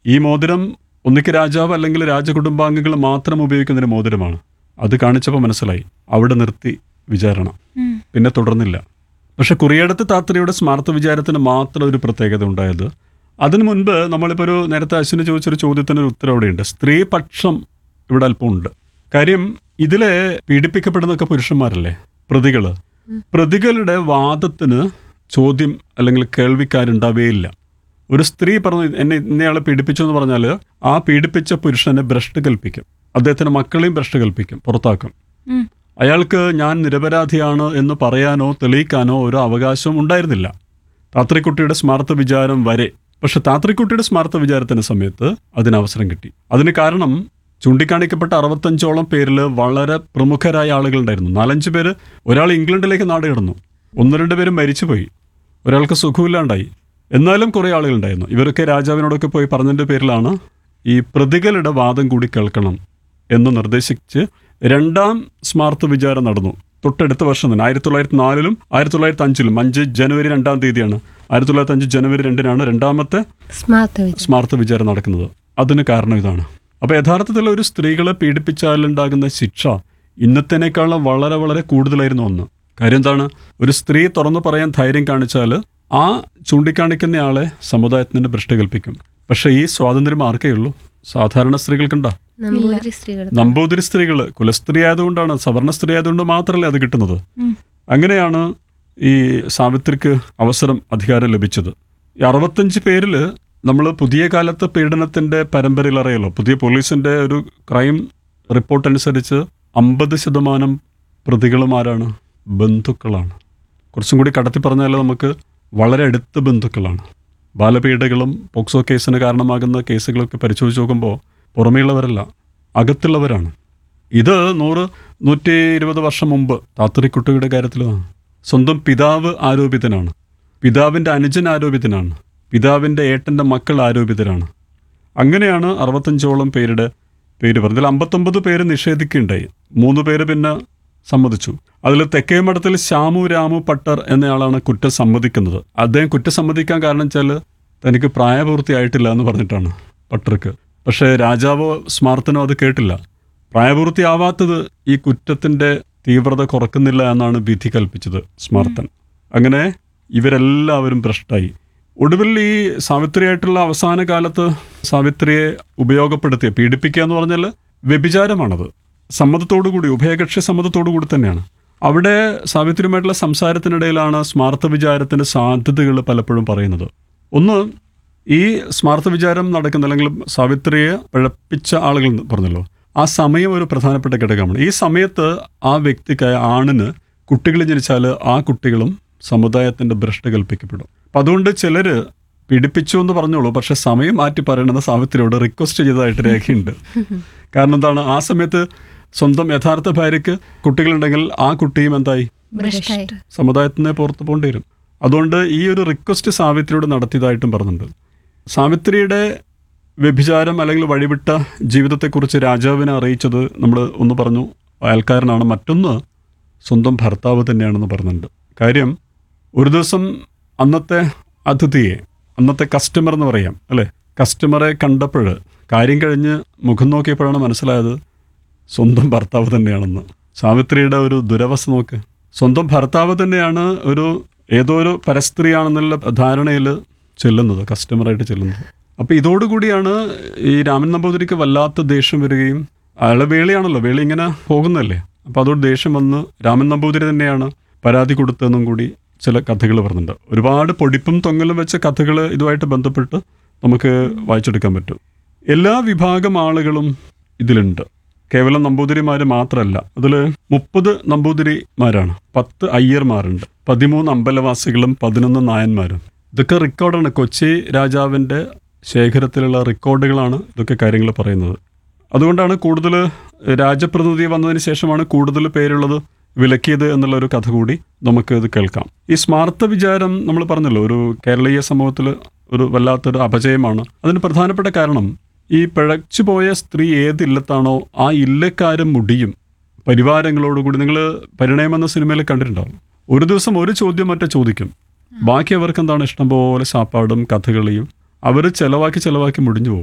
ഈ മോതിരം ഒന്നിക്ക് രാജാവ് അല്ലെങ്കിൽ രാജകുടുംബാംഗങ്ങൾ മാത്രം ഉപയോഗിക്കുന്ന ഒരു മോതിരമാണ് അത് കാണിച്ചപ്പോൾ മനസ്സിലായി അവിടെ നിർത്തി വിചാരണ ഉം. പിന്നെ തുടർന്നില്ല പക്ഷെ കുറിയടത്ത് താത്രിയുടെ സ്മാർത്ഥ വിചാരത്തിന് മാത്രം ഒരു പ്രത്യേകത ഉണ്ടായത് അതിനു മുൻപ് നമ്മളിപ്പോൾ ഒരു നേരത്തെ അശ്വിന് ചോദിച്ചൊരു ചോദ്യത്തിന് ഒരു ഉത്തരം അവിടെയുണ്ട് സ്ത്രീപക്ഷം ഇവിടെ അല്പം ഉണ്ട് കാര്യം ഇതിലെ പീഡിപ്പിക്കപ്പെടുന്നൊക്കെ പുരുഷന്മാരല്ലേ പ്രതികള് പ്രതികളുടെ വാദത്തിന് ചോദ്യം അല്ലെങ്കിൽ കേൾവിക്കാരുണ്ടാവുകയില്ല ഒരു സ്ത്രീ പറഞ്ഞു എന്നെ ഇന്നയാളെ പീഡിപ്പിച്ചു എന്ന് പറഞ്ഞാൽ ആ പീഡിപ്പിച്ച പുരുഷനെ ഭ്രഷ്ട് കൽപ്പിക്കും അദ്ദേഹത്തിന്റെ മക്കളെയും ഭ്രഷ്ട് കൽപ്പിക്കും പുറത്താക്കും ഉം. അയാൾക്ക് ഞാൻ നിരപരാധിയാണ് എന്ന് പറയാനോ തെളിയിക്കാനോ ഒരു അവകാശവും ഉണ്ടായിരുന്നില്ല താത്രിക്കുട്ടിയുടെ സ്മാർത്ഥ വിചാരം വരെ പക്ഷെ താത്രിക്കുട്ടിയുടെ സ്മാർത്ഥ വിചാരത്തിന് സമയത്ത് അതിന് അവസരം കിട്ടി അതിന് കാരണം ചൂണ്ടിക്കാണിക്കപ്പെട്ട അറുപത്തഞ്ചോളം പേരിൽ വളരെ പ്രമുഖരായ ആളുകളുണ്ടായിരുന്നു നാലഞ്ച് പേര് ഒരാൾ ഇംഗ്ലണ്ടിലേക്ക് നാട് കിടന്നു ഒന്ന് രണ്ട് പേര് മരിച്ചുപോയി ഒരാൾക്ക് സുഖമില്ലാണ്ടായി എന്നാലും കുറേ ആളുകളുണ്ടായിരുന്നു ഇവരൊക്കെ രാജാവിനോടൊക്കെ പോയി പറഞ്ഞതിൻ്റെ പേരിലാണ് ഈ പ്രതികളുടെ വാദം കൂടി കേൾക്കണം എന്ന് നിർദ്ദേശിച്ച് രണ്ടാം സ്മാർട്ട് വിചാരം നടന്നു തൊട്ടടുത്ത വർഷം തന്നെ ആയിരത്തി തൊള്ളായിരത്തി നാലിലും ആയിരത്തി തൊള്ളായിരത്തി അഞ്ചിലും അഞ്ച് ജനുവരി രണ്ടാം തീയതിയാണ് ആയിരത്തി തൊള്ളായിരത്തി അഞ്ച് ജനുവരി രണ്ടിനാണ് രണ്ടാമത്തെ സ്മാർട്ട് വിചാരം സ്മാർട്ട് വിചാരം നടക്കുന്നത് അതിന് കാരണം ഇതാണ് അപ്പോൾ യഥാർത്ഥത്തിൽ ഒരു സ്ത്രീകളെ പീഡിപ്പിച്ചാലുണ്ടാകുന്ന ശിക്ഷ ഇന്നത്തേനേക്കാളും വളരെ വളരെ കൂടുതലായിരുന്നു ഒന്ന് കാര്യം എന്താണ് ഒരു സ്ത്രീ തുറന്നു പറയാൻ ധൈര്യം കാണിച്ചാൽ ആ ചൂണ്ടിക്കാണിക്കുന്നയാളെ സമുദായത്തിന് ഭ്രഷ്ട് കൽപ്പിക്കും പക്ഷേ ഈ സ്വാതന്ത്ര്യം ആർക്കേ ഉള്ളൂ സാധാരണ സ്ത്രീകൾക്കുണ്ടോ നമ്പൂതിരി സ്ത്രീകൾ നമ്പൂതിരി സ്ത്രീകൾ കുലസ്ത്രീ ആയതുകൊണ്ടാണ് സവർണ സ്ത്രീ ആയതുകൊണ്ട് മാത്രമല്ലേ അത് കിട്ടുന്നത് ഉം. അങ്ങനെയാണ് ഈ സാവിത്രിക്ക് അവസരം അധികാരം ലഭിച്ചത് ഈ അറുപത്തഞ്ച് പേരിൽ നമ്മൾ പുതിയ കാലത്ത് പീഡനത്തിന്റെ പരമ്പരയിൽ അറിയാലോ പുതിയ പോലീസിന്റെ ഒരു ക്രൈം റിപ്പോർട്ട് അനുസരിച്ച് അമ്പത് ശതമാനം പ്രതികളും ആരാണ് ബന്ധുക്കളാണ് കുറച്ചും കൂടി കടത്തി പറഞ്ഞാൽ നമുക്ക് വളരെ അടുത്ത ബന്ധുക്കളാണ് ബാലപീഡകളും പോക്സോ കേസിന് കാരണമാകുന്ന കേസുകളൊക്കെ പരിശോധിച്ച് നോക്കുമ്പോൾ പുറമേയുള്ളവരല്ല അകത്തുള്ളവരാണ് ഇത് നൂറ് നൂറ്റി ഇരുപത് വർഷം മുമ്പ് താത്രിക്കുട്ടിയുടെ കാര്യത്തിലാണ് സ്വന്തം പിതാവ് ആരോപിതനാണ് പിതാവിൻ്റെ അനുജൻ ആരോപിതനാണ് പിതാവിൻ്റെ ഏട്ടൻ്റെ മക്കൾ ആരോപിതരാണ് അങ്ങനെയാണ് അറുപത്തഞ്ചോളം പേരുടെ പേര് പറഞ്ഞത് ഇതിൽ അമ്പത്തൊമ്പത് പേര് നിഷേധിക്കുകയുണ്ടായി മൂന്ന് പേര് പിന്നെ സമ്മതിച്ചു അതിൽ തെക്കേമഠത്തിൽ ശ്യാമു രാമു പട്ടർ എന്നയാളാണ് കുറ്റം സമ്മതിക്കുന്നത് അദ്ദേഹം കുറ്റം സമ്മതിക്കാൻ കാരണം വെച്ചാൽ തനിക്ക് പ്രായപൂർത്തിയായിട്ടില്ല എന്ന് പറഞ്ഞിട്ടാണ് പട്ടർക്ക് പക്ഷേ രാജാവോ സ്മാർത്തനോ അത് കേട്ടില്ല പ്രായപൂർത്തിയാവാത്തത് ഈ കുറ്റത്തിന്റെ തീവ്രത കുറക്കുന്നില്ല എന്നാണ് വിധി കൽപ്പിച്ചത് സ്മാർത്തൻ അങ്ങനെ ഇവരെല്ലാവരും ഭ്രഷ്ടായി ഒടുവിൽ ഈ സാവിത്രിയായിട്ടുള്ള അവസാന കാലത്ത് സാവിത്രിയെ ഉപയോഗപ്പെടുത്തിയ പീഡിപ്പിക്കുക എന്ന് പറഞ്ഞാൽ വ്യഭിചാരമാണത് സമ്മതത്തോടു കൂടി ഉഭയകക്ഷി സമ്മതത്തോടു കൂടി തന്നെയാണ് അവിടെ സാവിത്രിയുമായിട്ടുള്ള സംസാരത്തിനിടയിലാണ് സ്മാർത്ഥ വിചാരത്തിന്റെ സാധ്യതകൾ പലപ്പോഴും പറയുന്നത് ഒന്ന് ഈ സ്മാർത്ഥ വിചാരം നടക്കുന്ന അല്ലെങ്കിൽ സാവിത്രിയെ പഴപ്പിച്ച ആളുകൾ എന്ന് പറഞ്ഞല്ലോ ആ സമയം ഒരു പ്രധാനപ്പെട്ട ഘടകമാണ് ഈ സമയത്ത് ആ വ്യക്തിക്ക് ആണിന് കുട്ടികൾ ജനിച്ചാൽ ആ കുട്ടികളും സമുദായത്തിന്റെ ഭ്രഷ്ട് കൽപ്പിക്കപ്പെടും അപ്പം അതുകൊണ്ട് ചിലര് പീഡിപ്പിച്ചു എന്ന് പറഞ്ഞോളൂ പക്ഷെ സമയം മാറ്റി പറയണമെന്ന് സാവിത്രിയോട് റിക്വസ്റ്റ് ചെയ്തതായിട്ട് രേഖയുണ്ട് കാരണം എന്താണ് ആ സമയത്ത് സ്വന്തം യഥാർത്ഥ ഭാര്യയ്ക്ക് കുട്ടികളുണ്ടെങ്കിൽ ആ കുട്ടിയും എന്തായി ഭ്രഷ്ടായി സമുദായത്തിൽ നിന്ന് പുറത്ത് പോകേണ്ടി വരും അതുകൊണ്ട് ഈ ഒരു റിക്വസ്റ്റ് സാവിത്രിയോട് നടത്തിയതായിട്ടും പറഞ്ഞിട്ടുണ്ട് സാവിത്രിയുടെ വ്യഭിചാരം അല്ലെങ്കിൽ വഴിവിട്ട ജീവിതത്തെക്കുറിച്ച് രാജാവിനെ അറിയിച്ചത് നമ്മൾ ഒന്ന് പറഞ്ഞു അയൽക്കാരനാണ് മറ്റൊന്ന് സ്വന്തം ഭർത്താവ് തന്നെയാണെന്ന് പറഞ്ഞിട്ടുണ്ട് കാര്യം ഒരു ദിവസം അന്നത്തെ അതിഥിയെ അന്നത്തെ കസ്റ്റമർ എന്ന് പറയാം അല്ലേ കസ്റ്റമറെ കണ്ടപ്പോൾ കാര്യം കഴിഞ്ഞ് മുഖം നോക്കിയപ്പോഴാണ് മനസ്സിലായത് സ്വന്തം ഭർത്താവ് തന്നെയാണെന്ന് സാവിത്രിയുടെ ഒരു ദുരവസ്ഥ നോക്ക് സ്വന്തം ഭർത്താവ് തന്നെയാണ് ഒരു ഏതോ ഒരു പരസ്ത്രീയാണെന്നുള്ള ധാരണയിൽ ചെല്ലുന്നത് കസ്റ്റമറായിട്ട് ചെല്ലുന്നത് അപ്പോൾ ഇതോടുകൂടിയാണ് ഈ രാമൻ നമ്പൂതിരിക്ക് വല്ലാത്ത ദേഷ്യം വരികയും അയാളെ വേളിയാണല്ലോ വേളി ഇങ്ങനെ പോകുന്നതല്ലേ അപ്പോൾ അതോട് ദേഷ്യം വന്ന് രാമൻ നമ്പൂതിരി തന്നെയാണ് പരാതി കൊടുത്തതെന്നും കൂടി ചില കഥകൾ പറഞ്ഞിട്ടുണ്ട് ഒരുപാട് പൊടിപ്പും തൊങ്ങലും വെച്ച കഥകൾ ഇതുമായിട്ട് ബന്ധപ്പെട്ട് നമുക്ക് വായിച്ചെടുക്കാൻ പറ്റും എല്ലാ വിഭാഗം ആളുകളും ഇതിലുണ്ട് കേവലം നമ്പൂതിരിമാർ മാത്രമല്ല അതിൽ മുപ്പത് നമ്പൂതിരിമാരാണ് പത്ത് അയ്യർമാരുണ്ട് പതിമൂന്ന് അമ്പലവാസികളും പതിനൊന്ന് നായന്മാരും ഇതൊക്കെ റെക്കോർഡാണ് കൊച്ചി രാജാവിൻ്റെ ശേഖരത്തിലുള്ള റെക്കോർഡുകളാണ് ഇതൊക്കെ കാര്യങ്ങൾ പറയുന്നത് അതുകൊണ്ടാണ് കൂടുതൽ രാജപ്രതിനിധി വന്നതിന് ശേഷമാണ് കൂടുതൽ പേരുള്ളത് വിലക്കിയത് എന്നുള്ള ഒരു കഥ കൂടി നമുക്ക് ഇത് കേൾക്കാം ഈ സ്മാർത്ഥ വിചാരം നമ്മൾ പറഞ്ഞല്ലോ ഒരു കേരളീയ സമൂഹത്തിൽ ഒരു വല്ലാത്തൊരു അപജയമാണ് അതിന് പ്രധാനപ്പെട്ട കാരണം ഈ പിഴച്ചുപോയ സ്ത്രീ ഏത് ഇല്ലത്താണോ ആ ഇല്ലക്കാരും മുടിയും പരിവാരങ്ങളോടുകൂടി നിങ്ങൾ പരിണയം എന്ന സിനിമയിൽ കണ്ടിട്ടുണ്ടാവും ഒരു ദിവസം ഒരു ചോദ്യം മറ്റേ ചോദിക്കും ബാക്കി അവർക്ക് എന്താണ് ഇഷ്ടംപോലെ സാപ്പാടും കഥകളിയും അവർ ചെലവാക്കി ചെലവാക്കി മുടിഞ്ഞു പോകും